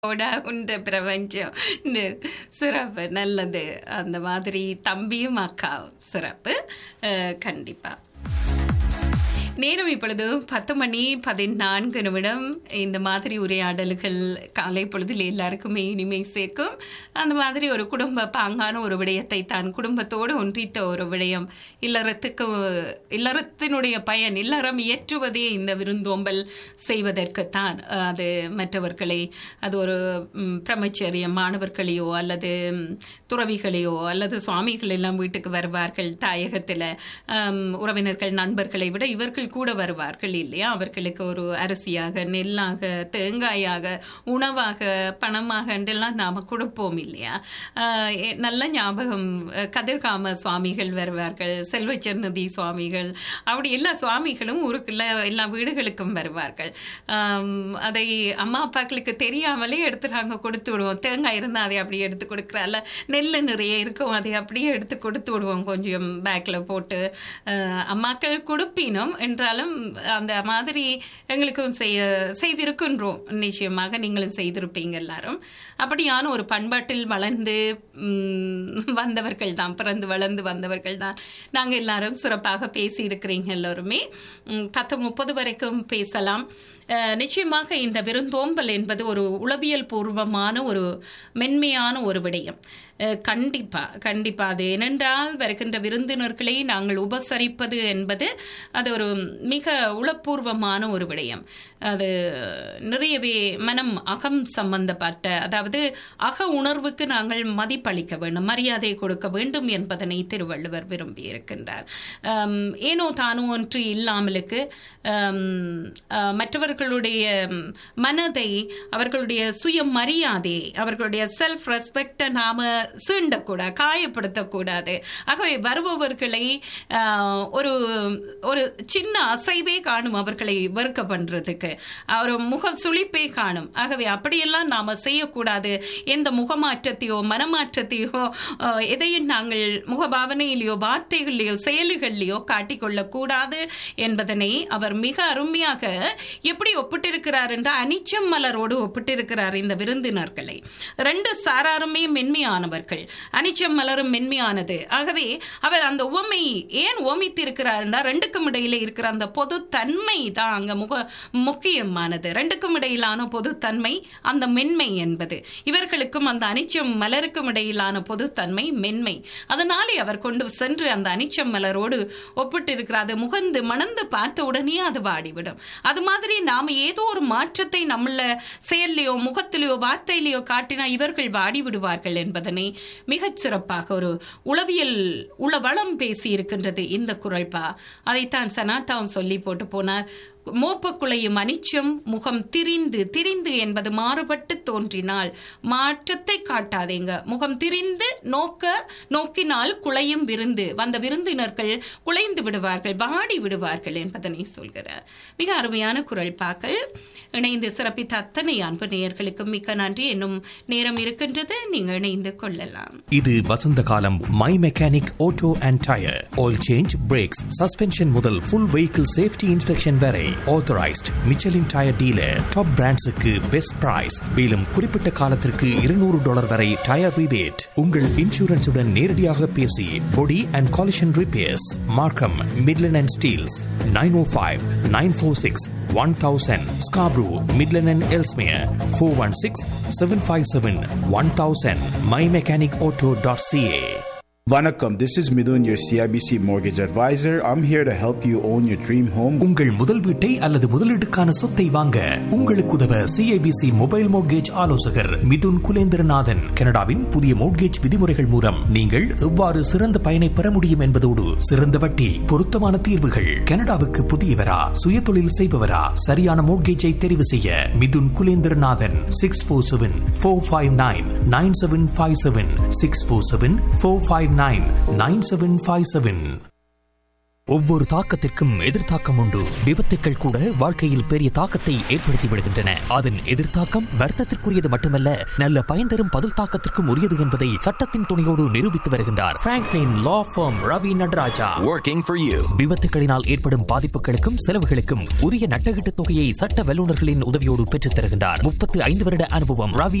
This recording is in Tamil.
ஓடா உண்ட பிரபஞ்சம் நு, சிறப்பு நல்லது அந்த மாதிரி தம்பியும் அக்காவும் சிறப்பு அஹ், கண்டிப்பா நேரம் இப்பொழுது பத்து மணி பதினான்கு நிமிடம் இந்த மாதிரி உரையாடல்கள் காலை பொழுதில் எல்லாருக்குமே இனிமை சேர்க்கும் அந்த மாதிரி ஒரு குடும்ப பாங்கான ஒரு விடயத்தை தான் குடும்பத்தோடு ஒன்றித்த ஒரு விடயம் இல்லறத்துக்கு இல்லறத்தினுடைய பயன் இல்லறம் இயற்றுவதே இந்த விருந்தோம்பல் செய்வதற்குத்தான் அது மற்றவர்களை அது ஒரு ம், பிரம்மச்சரியம் மாணவர்களையோ அல்லது ம், துறவிகளையோ அல்லது சுவாமிகள் எல்லாம் வீட்டுக்கு வருவார்கள் தாயகத்தில் உறவினர்கள் நண்பர்களை விட இவர்கள் கூட வருவார்கள் இல்லையா அவர்களுக்கு ஒரு அரிசியாக நெல்லாக தேங்காயாக உணவாக பணமாக என்றெல்லாம் நாம கொடுப்போம் இல்லையா ஆஹ் எ- நல்ல ஞாபகம் அஹ் கதிர்காம சுவாமிகள் வருவார்கள் செல்வச்சன்னதி சுவாமிகள் அப்படி எல்லா சுவாமிகளும் ஊருக்குள்ள எல்லா வீடுகளுக்கும் வருவார்கள் ஆம், அதை அம்மா அப்பாக்களுக்கு தெரியாமலே எடுத்து நாங்க கொடுத்து விடுவோம் தேங்காய் இருந்தால் அதை அப்படியே எடுத்து கொடுக்குறால நெல் நிறைய இருக்கும் அதை அப்படியே எடுத்து கொடுத்து விடுவோம் கொஞ்சம் பேக்கில் போட்டு அஹ், அம்மாக்கள் கொடுப்பினும் என்றாலும் அந்த மாதிரி எங்களுக்கும் செய்ய செய்திருக்கின்றோம் நிச்சயமாக நீங்களும் செய்திருப்பீங்க எல்லாரும் அப்படியான ஒரு பண்பாட்டில் வளர்ந்து ம், வந்தவர்கள் தான் பிறந்து வளர்ந்து வந்தவர்கள் தான் நாங்கள் எல்லாரும் சிறப்பாக பேசி இருக்கிறீங்க எல்லோருமே ம், பத்து முப்பது வரைக்கும் பேசலாம் அஹ், நிச்சயமாக இந்த விருந்தோம்பல் என்பது ஒரு உளவியல் பூர்வமான ஒரு மென்மையான ஒரு விடயம் அஹ், கண்டிப்பா கண்டிப்பா அது ஏனென்றால் வருகின்ற விருந்தினர்களை நாங்கள் உபசரிப்பது என்பது அது ஒரு மிக உளப்பூர்வமான ஒரு விடயம் அது நிறையவே மனம் அகம் சம்பந்தப்பட்ட அதாவது அக உணர்வுக்கு நாங்கள் மதிப்பளிக்க வேண்டும் மரியாதை கொடுக்க வேண்டும் என்பதனை திருவள்ளுவர் விரும்பி இருக்கின்றார் ஆம், ஏனோ தானோ ஒன்று இல்லாமலுக்கு ஆம், ஆ, மற்றவர்களுடைய ம், மனதை அவர்களுடைய சுய மரியாதை அவர்களுடைய செல்ஃப் ரெஸ்பெக்டை நாம சீண்டக்கூடாது காயப்படுத்தக்கூடாது ஆகவே வருபவர்களை ஆ, ஒரு ஒரு சின்ன அசைவே காணும் அவர்களை வெறுக்க பண்றதுக்கு ஒரு முக சுளிப்பே காணும் ஆகவே அப்படியெல்லாம் நாம செய்யக்கூடாது எந்த முகமாற்றத்தையோ மனமாற்றத்தையோ ஆ, எதையும் நாங்கள் முகபாவனையிலேயோ வார்த்தைகளிலேயோ செயல்களிலேயோ காட்டிக்கொள்ளக் கூடாது என்பதனை அவர் மிக அருமையாக எப்படி ஒப்பிட்டிருக்கிறார் என்ற அனிச்சம் மலரோடு ஒப்பிட்டிருக்கிறார் இந்த விருந்தினர்களை ரெண்டு சாராருமே மென்மையானவர்கள் அனிச்சம் மலரும் மென்மையானது ஆகவே அவர் அந்த உவமை ஏன் ஓமித்திருக்கிறார்னா ரெண்டுக்கும் இடையில இருக்கிற அந்த பொது தன்மை தான் அங்க முக முக்கியமானது ரெண்டுக்கும் இடையிலான பொதுத்தன்மை அந்த மென்மை என்பது இவர்களுக்கும் அந்த அனிச்சம் மலருக்கும் இடையிலான பொதுத்தன்மை மென்மை அதனாலே அவர் கொண்டு சென்று அந்த அனிச்சம் மலரோடு ஒப்பிட்டிருக்கிறார் அது முகந்து மணந்து பார்த்த உடனே அது வாடிவிடும் அது மாதிரி நாம ஏதோ ஒரு மாற்றத்தை நம்மள செயல்லையோ முகத்திலேயோ வார்த்தையிலேயோ காட்டினா இவர்கள் வாடி விடுவார்கள் என்பதனை மிகச் சிறப்பாக ஒரு உளவியல் உளவளம் பேசி இருக்கின்றது இந்த குரல்பா அதைத்தான் சனாதாவும் சொல்லி போட்டு போனார் மோப்பக்குலையும் அனிச்சம் முகம் திரிந்து திரிந்து என்பது மாறுபட்டு தோன்றினால் மாற்றத்தை காட்டாதேங்க முகம் திரிந்து நோக்க நோக்கினால் குலையும் விருந்து வந்த விருந்தினர்கள் குலைந்து விடுவார்கள் வாடி விடுவார்கள் என்பதனை சொல்கிறார் மிக அருமையான குரல் பாக்கள் இணைந்து சிறப்பித்த அத்தனை அன்பு நேயர்களுக்கு மிக்க நன்றி என்னும் நேரம் இருக்கின்றது நீங்க இணைந்து கொள்ளலாம் இது வசந்த காலம் my mechanic auto and tyre oil change brakes suspension முதல் ஃபுல் வெஹிக்கிள் சேஃப்டி இன்ஸ்பெக்ஷன் வரை authorised Michelin tyre dealer top பிராண்ட்ஸுக்கு பெஸ்ட் பிரைஸ் மேலும் குறிப்பிட்ட காலத்திற்கு இருநூறு டாலர் வரை டயர் ரிபேட் உங்கள் இன்சூரன்ஸுடன் நேரடியாக பேசி body and collision repairs Markham Midland and Steeles nine O five nine four six one thousand Scarborough Midland and Ellesmere four one six seven five seven one thousand my mechanic auto dot CA Vanakkam, this is Midun, your CIBC mortgage advisor. I'm here to help you own your dream home. உங்கள் முதல் வீட்டை அல்லது முதலீட்டுக்கான சொத்தை வாங்க உங்களுக்கு உதவ சிஐபிசி மொபைல் மோட்கேஜ் ஆலோசகர் மிதுன் குலேந்திரநாதன் கனடாவின் புதிய மோட்கேஜ் விதிமுறைகள் மூலம் நீங்கள் எவ்வாறு சிறந்த பயனை பெற முடியும் என்பதோடு சிறந்த வட்டி பொருத்தமான தீர்வுகள் கனடாவுக்கு புதியவரா சுய தொழில் செய்பவரா சரியான மோட்கேஜை தெரிவு செய்ய Mithun Kulendranathan six four seven four five nine nine seven five seven six four seven four five nine nine seven five seven ஒவ்வொரு தாக்கத்திற்கும் எதிர்த்தாக்கம் உண்டு விபத்துக்கள் கூட வாழ்க்கையில் பெரிய தாக்கத்தை ஏற்படுத்தி விடுகின்றன அதன் எதிர்த்தாக்கம் வர்த்தத்திற்குரியது மட்டுமல்ல நல்ல பயன் தரும் பதில் தாக்கத்திற்கும் உரியது என்பதை சட்டத்தின் துணையோடு நிரூபித்து வருகின்றார் Franklin law firm Ravi Nadaraja Working for you. விபத்துகளினால் ஏற்படும் பாதிப்புகளுக்கும் செலவுகளுக்கும் உரிய நட்டகீட்டு தொகையை சட்ட வல்லுநர்களின் உதவியோடு பெற்றுத் தருகின்றார் முப்பத்து ஐந்து வருட அனுபவம் ரவி